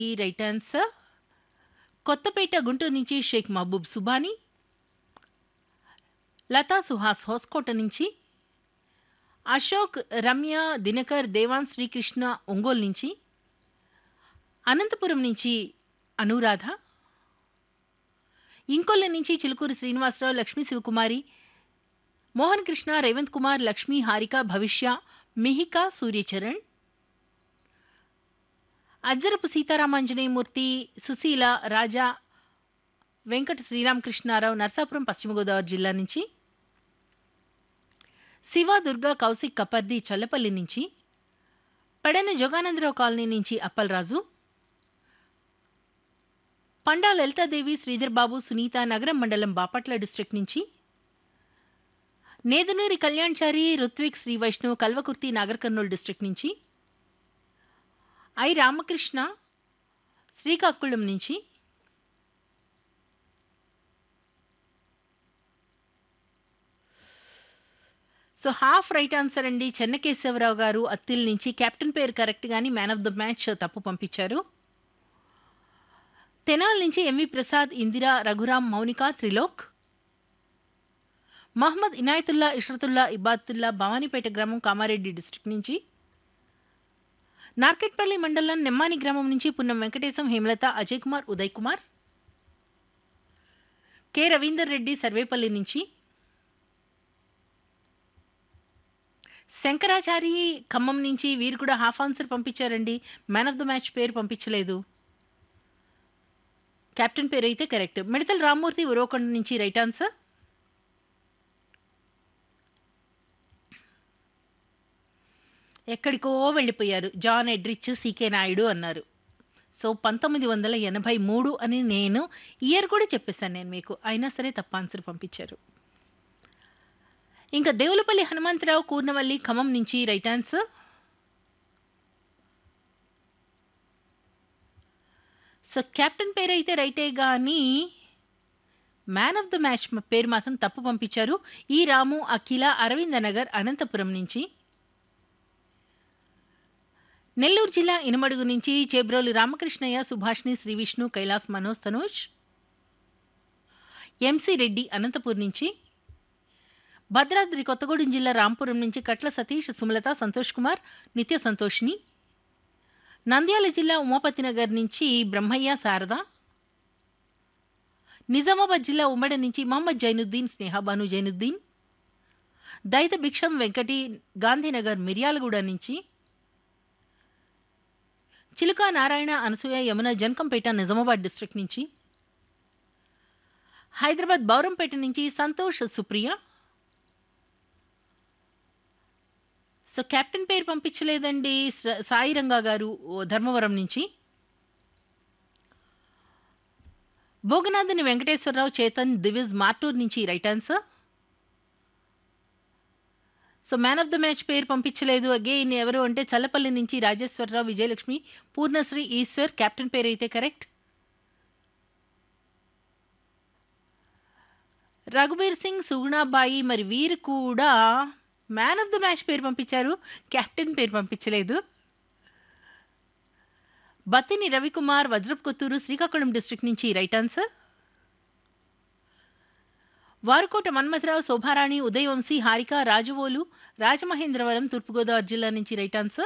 ఈ right answer Kothapeta Guntur నుంచి షేక్ మహబూబ్ సుబానీ లతా సుహాస్ హోస్కోట నుంచి అశోక్ రమ్య దినకర్ దేవాన్ శ్రీకృష్ణ ఒంగోలు నుంచి అనంతపురం నుంచి అనురాధ ఇంకొల్ల నుంచి చిలుకూరు శ్రీనివాసరావు లక్ష్మీ శివకుమారి మోహన్ కృష్ణ రేవంత్ కుమార్ లక్ష్మీ హారిక భవిష్య మిహిక సూర్యచరణ్ అజ్జరపు సీతారామాంజనేయమూర్తి సుశీల రాజా వెంకట శ్రీరామకృష్ణారావు నర్సాపురం పశ్చిమ గోదావరి జిల్లా నుంచి శివ దుర్గా కౌశిక్ కపర్ది చల్లపల్లి నుంచి పెడన జోగానందరావు కాలనీ నుంచి అప్పలరాజు పండా లలితాదేవి శ్రీధర్ బాబు సునీత నగరం మండలం బాపట్ల డిస్ట్రిక్ట్ నుంచి నేదునూరి కళ్యాణ్చారి రుత్విక్ శ్రీ వైష్ణవ్ కల్వకుర్తి నాగర్ కర్నూలు డిస్ట్రిక్ట్ నుంచి ఐ రామకృష్ణ శ్రీకాకుళం నుంచి సో హాఫ్ రైట్ ఆన్సర్ అండి చెన్నకేశవరావు గారు అత్తిల్ నుంచి కెప్టెన్ పేరు కరెక్ట్ గాని మ్యాన్ ఆఫ్ ద మ్యాచ్ తప్పు పంపించారు తెనాల్ నుంచి ఎంవి ప్రసాద్ ఇందిరా రఘురాం మౌనిక త్రిలోక్ మహమ్మద్ ఇనాయతుల్లా ఇష్రతుల్లా ఇబాతుల్లా భవానీపేట గ్రామం కామారెడ్డి డిస్ట్రిక్ట్ నుంచి నార్కెట్పల్లి మండలం నెమ్మాని గ్రామం నుంచి పున్నం వెంకటేశం హేమలత అజయ్ కుమార్ ఉదయ్ కుమార్ కె రవీందర్ రెడ్డి సర్వేపల్లి నుంచి శంకరాచారి ఖమ్మం నుంచి వీరు కూడా హాఫ్ ఆన్సర్ పంపించారండి మ్యాన్ ఆఫ్ ద మ్యాచ్ పేరు పంపించలేదు కెప్టెన్ పేరు అయితే కరెక్ట్ మిడతల రామ్మూర్తి ఉరవకొండ నుంచి రైట్ ఆన్సర్ ఎక్కడికో వెళ్ళిపోయారు జాన్ ఎడ్రిచ్ సీకే నాయుడు అన్నారు సో పంతొమ్మిది వందల ఎనభై మూడు అని నేను ఇయర్ కూడా చెప్పేశాను నేను మీకు అయినా సరే తప్ప ఆన్సర్ పంపించారు ఇంకా దేవులపల్లి హనుమంతరావు కూర్నవల్లి ఖమ్మం నుంచి రైట్ ఆన్సర్ సో కెప్టెన్ పేరు అయితే రైటే కానీ మ్యాన్ ఆఫ్ ద మ్యాచ్ పేరు మాత్రం తప్పు పంపించారు ఈ రాము అఖిల అరవింద నగర్ అనంతపురం నుంచి నెల్లూరు జిల్లా ఇనమడుగు నుంచి చేబ్రోలు రామకృష్ణయ్య సుభాష్ని శ్రీ విష్ణు కైలాస్ మనోజ్ తనోజ్ ఎంసీ రెడ్డి అనంతపూర్ నుంచి భద్రాద్రి కొత్తగూడెం జిల్లా రాంపురం నుంచి కట్ల సతీష్ సుమలత సంతోష్ కుమార్ నిత్య సంతోష్ని నంద్యాల జిల్లా ఉమాపతి నగర్ నుంచి బ్రహ్మయ్య శారద నిజామాబాద్ జిల్లా ఉమ్మడి నుంచి మహమ్మద్ జైనుద్దీన్ స్నేహాబాను జైనుద్దీన్ దైత భిక్షం వెంకటి గాంధీనగర్ మిర్యాలగూడ నుంచి చిలుక నారాయణ అనసూయ యమున జనకంపేట నిజామాబాద్ డిస్ట్రిక్ట్ నుంచి హైదరాబాద్ బౌరంపేట నుంచి సంతోష్ సుప్రియ సో కెప్టెన్ పేరు పంపించలేదండి స- సాయి రంగా గారు ఓ ధర్మవరం నుంచి భోగనాథుని వెంకటేశ్వరరావు చేతన్ దివిజ్ మార్టూర్ నుంచి right answer so man of the match పేరు పంపించలేదు అగైన్ ఎవరు అంటే చల్లపల్లి నుంచి రాజేశ్వరరావు విజయలక్ష్మి పూర్ణశ్రీ ఈశ్వర్ కెప్టెన్ పేరు అయితే కరెక్ట్ రఘుబీర్ సింగ్ సుగుణాబాయి మరి వీరు కూడా మ్యాన్ ఆఫ్ ద మ్యాచ్ పేరు పంపించారు కెప్టెన్ పేరు పంపించలేదు బత్తిని రవికుమార్ వజ్రప్ కొత్తూరు శ్రీకాకుళం డిస్ట్రిక్ట్ నుంచి రైట్ ఆన్సర్ వారుకోట మన్మథరావు శోభారాణి ఉదయవంశీ హారిక రాజవోలు రాజమహేంద్రవరం తూర్పుగోదావరి జిల్లా నుంచి రైట్ ఆన్సర్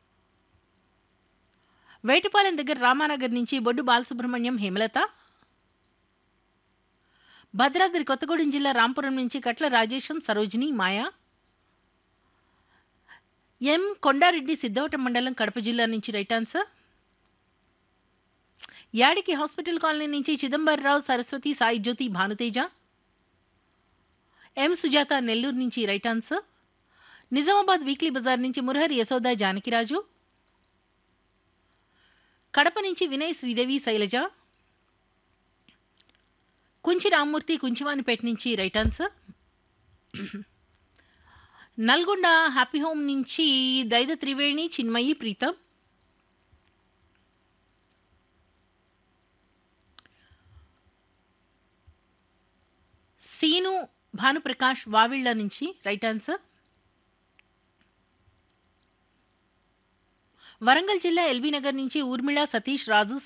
వేటపాలెం దగ్గర రామానగర్ నుంచి బొడ్డు బాలసుబ్రహ్మణ్యం హేమలత భద్రాద్రి కొత్తగూడెం జిల్లా రాంపురం నుంచి కట్ల రాజేశం సరోజిని మాయా ఎం కొండారెడ్డి సిద్ధవటం మండలం కడప జిల్లా నుంచి right answer Yadiki hospital colony నుంచి చిదంబరరావు సరస్వతి సాయి జ్యోతి భానుతేజ ఎం సుజాత నెల్లూరు నుంచి రైట్ ఆన్సర్ నిజామాబాద్ వీక్లీ బజార్ నుంచి మురహరి యశోద జానకిరాజు కడప నుంచి వినయ్ శ్రీదేవి శైలజ కుంచి రామ్మూర్తి కుంచివానిపేట నుంచి right answer Nalgonda happy home నుంచి దైద త్రివేణి చిన్మయి ప్రీతం సీను భానుప్రకాష్ వావిళ్ళ నుంచి రైట్ ఆన్సర్ వరంగల్ జిల్లా ఎల్బీ నగర్ నుంచి ఊర్మిళ సతీష్ రాజు